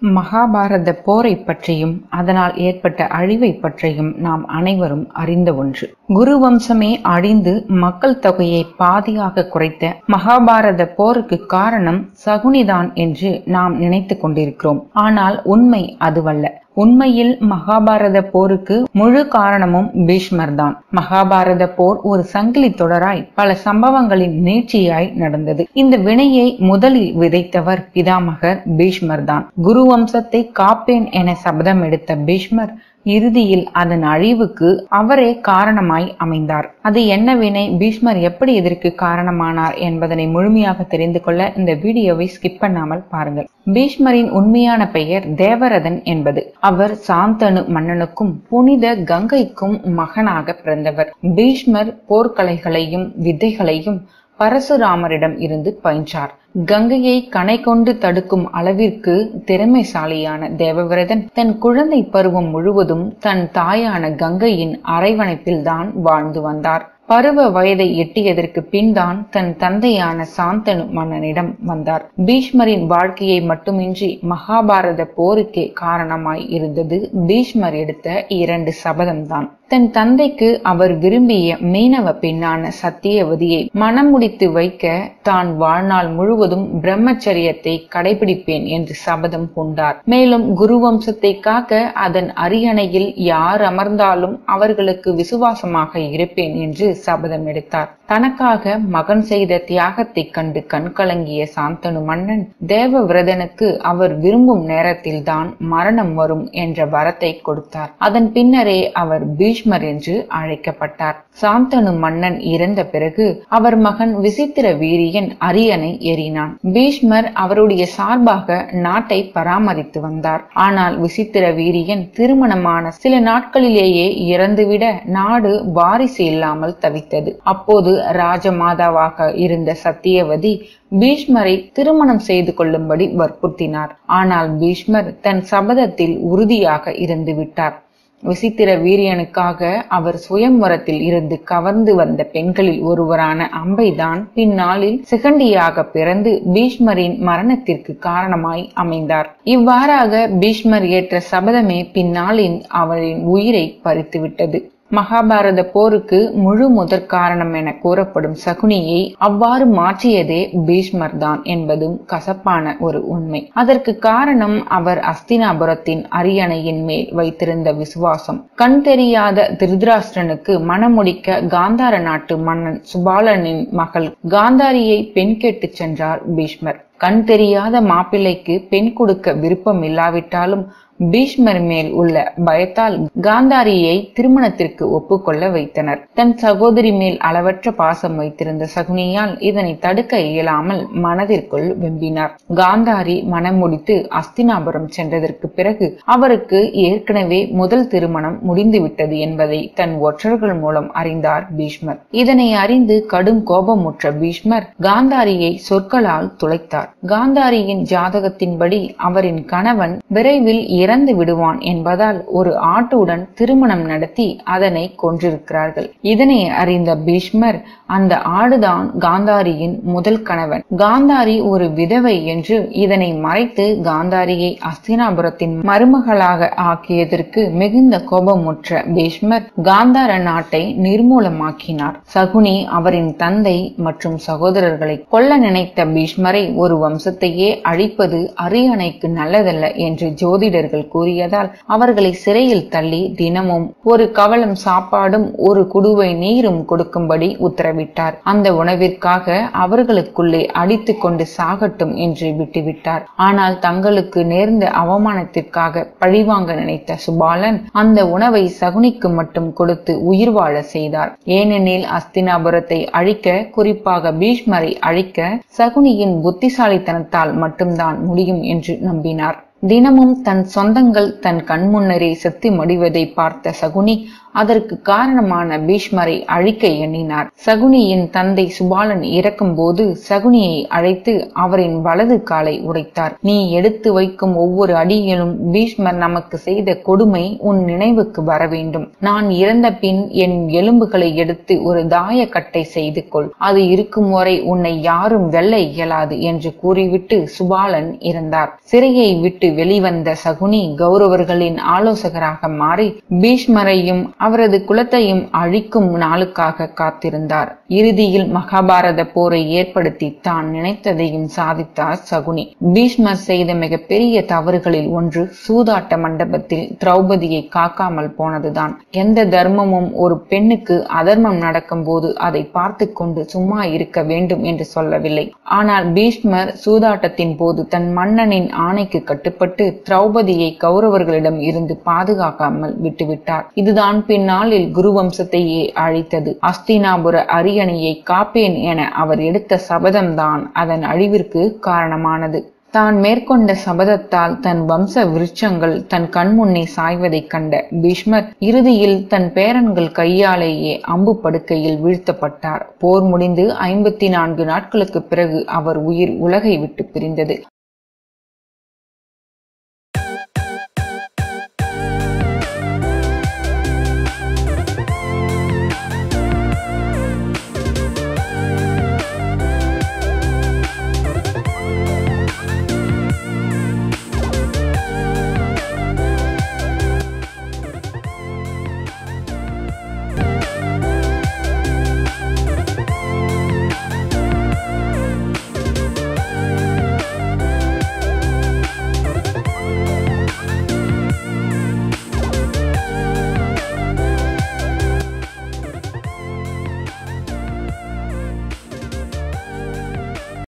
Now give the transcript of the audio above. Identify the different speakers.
Speaker 1: மகாபாரத போரை பற்றியும் அதனால் ஏற்பட்ட அழிவை பற்றியும் நாம் அனைவரும் அறிந்த ஒன்று குரு வம்சமே அழிந்து மக்கள் தொகையை பாதியாக குறைத்த மகாபாரத போருக்கு காரணம் சகுனிதான் என்று நாம் நினைத்து கொண்டிருக்கிறோம் ஆனால் உண்மை அதுவல்ல உண்மையில் மகாபாரத போருக்கு முழு காரணமும் பீஷ்மர் தான் மகாபாரத போர் ஒரு சங்கிலி தொடராய் பல சம்பவங்களின் நீட்சியாய் நடந்தது இந்த வினையை முதலில் விதைத்தவர் பிதாமகர் பீஷ்மர் தான் குரு வம்சத்தை காப்பேன் என சபதம் எடுத்த பீஷ்மர் இறுதியில் அதன் அழிவுக்கு அவரே காரணமாய் அமைந்தார் அது என்ன வினை பீஷ்மர் எப்படி இதற்கு காரணமானார் என்பதனை முழுமையாக தெரிந்து கொள்ள இந்த வீடியோவை ஸ்கிப் பண்ணாமல் பாருங்கள் பீஷ்மரின் உண்மையான பெயர் தேவரதன் என்பது அவர் சாந்தனு மன்னனுக்கும் புனித கங்கைக்கும் மகனாக பிறந்தவர் பீஷ்மர் போர்க்கலைகளையும் வித்தைகளையும் பரசுராமரிடம் இருந்து பயின்றார் கங்கையை கணை கொண்டு தடுக்கும் அளவிற்கு திறமைசாலியான தேவவிரதன் தன் குழந்தை பருவம் முழுவதும் தன் தாயான கங்கையின் அரவணைப்பில்தான் வாழ்ந்து வந்தார் பருவ வயதை எட்டியதற்கு பின்தான் தன் தந்தையான சாந்தனு மன்னனிடம் வந்தார் பீஷ்மரின் வாழ்க்கையை மட்டுமின்றி மகாபாரத போருக்கே காரணமாய் இருந்தது பீஷ்மர் எடுத்த இரண்டு சபதம்தான் தன் தந்தைக்கு அவர் விரும்பிய மீனவ பெண்ணான சத்தியவதியை மனம் முடித்து வைக்க தான் வாழ்நாள் முழுவதும் பிரம்மச்சரியத்தை கடைபிடிப்பேன் என்று சபதம் கொண்டார் மேலும் குரு வம்சத்தை காக்க அதன் அரியணையில் யார் அமர்ந்தாலும் அவர்களுக்கு விசுவாசமாக இருப்பேன் என்று சபதம் எடுத்தார் தனக்காக மகன் செய்த தியாகத்தை கண்டு கண்கலங்கிய சாந்தனு மன்னன் தேவவிரதனுக்கு அவர் விரும்பும் நேரத்தில்தான் மரணம் வரும் என்ற வரத்தை கொடுத்தார் அதன் பின்னரே அவர் பீஷ்மர் என்று அழைக்கப்பட்டார் சாந்தனு மன்னன் இறந்த பிறகு அவர் மகன் விசித்திர வீரியன் அரியணை ஏறினான் பீஷ்மர் அவருடைய சார்பாக நாட்டை பராமரித்து வந்தார் ஆனால் விசித்திர வீரியன் திருமணமான சில நாட்களிலேயே இறந்துவிட நாடு வாரிசு இல்லாமல் தவித்தது அப்போது ராஜமாதாவாக இருந்த சத்தியவதி பீஷ்மரை திருமணம் செய்து கொள்ளும்படி வற்புறுத்தினார் ஆனால் பீஷ்மர் தன் சபதத்தில் உறுதியாக இருந்து விட்டார் விசித்திர வீரியனுக்காக அவர் சுயம்வரத்தில் இருந்து கவர்ந்து வந்த பெண்களில் ஒருவரான அம்பைதான் பின்னாளில் சிகண்டியாக பிறந்து பீஷ்மரின் மரணத்திற்கு காரணமாய் அமைந்தார் இவ்வாறாக பீஷ்மர் ஏற்ற சபதமே பின்னாளின் அவரின் உயிரை பறித்துவிட்டது மகாபாரத போருக்கு முழு முதற் காரணம் என கூறப்படும் சகுனியை அவ்வாறு மாற்றியதே பீஷ்மர் தான் என்பதும் கசப்பான ஒரு உண்மை அதற்கு காரணம் அவர் அஸ்தினாபுரத்தின் அரியணையின் மேல் வைத்திருந்த விசுவாசம் கண் தெரியாத திருதராஷ்டிரனுக்கு மணமுடிக்க காந்தார நாட்டு மன்னன் சுபாலனின் மகள் காந்தாரியை பெண் கேட்டுச் சென்றார் பீஷ்மர் கண் தெரியாத மாப்பிள்ளைக்கு பெண் கொடுக்க விருப்பம் இல்லாவிட்டாலும் பீஷ்மர் மேல் உள்ள பயத்தால் காந்தாரியை திருமணத்திற்கு ஒப்புக்கொள்ள வைத்தனர் தன் சகோதரி மேல் அளவற்ற பாசம் வைத்திருந்த சகுனியால் இதனை தடுக்க இயலாமல் மனதிற்குள் வெம்பினார் காந்தாரி மனம் முடித்து அஸ்தினாபுரம் சென்றதற்கு பிறகு அவருக்கு ஏற்கனவே முதல் திருமணம் முடிந்துவிட்டது என்பதை தன் ஒற்றர்கள் மூலம் அறிந்தார் பீஷ்மர் இதனை அறிந்து கடும் கோபமுற்ற பீஷ்மர் காந்தாரியை சொற்களால் துளைத்தார் காந்தாரியின் ஜாதகத்தின்படி அவரின் கணவன் விரைவில் இறந்து விடுவான் என்பதால் ஒரு ஆட்டுடன் திருமணம் நடத்தி அதனை கொன்றிருக்கிறார்கள் இதனை அறிந்த பீஷ்மர் அந்த ஆடுதான் காந்தாரியின் முதல் கணவன் காந்தாரி ஒரு விதவை என்று இதனை மறைத்து காந்தாரியை அஸ்தினாபுரத்தின் மருமகளாக ஆக்கியதற்கு மிகுந்த கோபமுற்ற பீஷ்மர் காந்தார நாட்டை நிர்மூலமாக்கினார் சகுனி அவரின் தந்தை மற்றும் சகோதரர்களை கொல்ல நினைத்த பீஷ்மரை ஒரு வம்சத்தையே அழிப்பது அரியணைக்கு நல்லதல்ல என்று ஜோதிடர்கள் கூறியதால் அவர்களை சிறையில் தள்ளி தினமும் ஒரு கவலம் சாப்பாடும் ஒரு குடுவை நீரும் கொடுக்கும்படி உத்தரவிட்டார் அந்த உணவிற்காக அவர்களுக்குள்ளே அடித்து கொண்டு சாகட்டும் என்று விட்டுவிட்டார் ஆனால் தங்களுக்கு நேர்ந்த அவமானத்திற்காக பழிவாங்க நினைத்த சுபாலன் அந்த உணவை சகுனிக்கு மட்டும் கொடுத்து உயிர் வாழ செய்தார் ஏனெனில் அஸ்தினாபுரத்தை அழிக்க குறிப்பாக பீஷ்மரை அழிக்க சகுனியின் புத்திசாலித்தனத்தால் மட்டும்தான் முடியும் என்று நம்பினார் தினமும் தன் சொந்தங்கள் தன் கண்முன்னரே செத்து மடிவதை பார்த்த சகுனி அதற்கு காரணமான பீஷ்மரை அழிக்க எண்ணினார் சகுனியின் தந்தை சுபாலன் இறக்கும்போது சகுனியை அழைத்து அவரின் வலது காலை உடைத்தார் நீ எடுத்து வைக்கும் ஒவ்வொரு அடியிலும் பீஷ்மர் நமக்கு செய்த கொடுமை உன் நினைவுக்கு வர வேண்டும் நான் இறந்த பின் என் எலும்புகளை எடுத்து ஒரு தாயக்கட்டை செய்து கொள் அது இருக்கும் வரை உன்னை யாரும் வெல்ல இயலாது என்று கூறிவிட்டு சுபாலன் இறந்தார் சிறையை விட்டு வெளிவந்த சகுனி கௌரவர்களின் ஆலோசகராக மாறி பீஷ்மரையும் அவரது குலத்தையும் அழிக்கும் நாளுக்காக காத்திருந்தார் இறுதியில் மகாபாரத போரை ஏற்படுத்தி தான் நினைத்ததையும் சாதித்தார் சகுனி பீஷ்மர் செய்த மிகப்பெரிய தவறுகளில் ஒன்று சூதாட்ட மண்டபத்தில் திரௌபதியை காக்காமல் போனதுதான் எந்த தர்மமும் ஒரு பெண்ணுக்கு அதர்மம் நடக்கும்போது அதை பார்த்து கொண்டு சும்மா இருக்க வேண்டும் என்று சொல்லவில்லை ஆனால் பீஷ்மர் சூதாட்டத்தின் போது தன் மன்னனின் ஆணைக்கு கட்டுப்பட்டு திரௌபதியை கௌரவர்களிடம் இருந்து பாதுகாக்காமல் விட்டுவிட்டார் இதுதான் பின்னாளில் குருவம்சத்தையே அழித்தது அஸ்தினாபுர அரியணையை காப்பேன் என அவர் எடுத்த சபதம்தான் அதன் அழிவிற்கு காரணமானது தான் மேற்கொண்ட சபதத்தால் தன் வம்ச விருட்சங்கள் தன் கண்முன்னே சாய்வதைக் கண்ட பீஷ்மர் இறுதியில் தன் பேரன்கள் கையாலேயே அம்பு படுக்கையில் வீழ்த்தப்பட்டார் போர் முடிந்து ஐம்பத்தி நான்கு நாட்களுக்கு பிறகு அவர் உயிர் உலகை விட்டு பிரிந்தது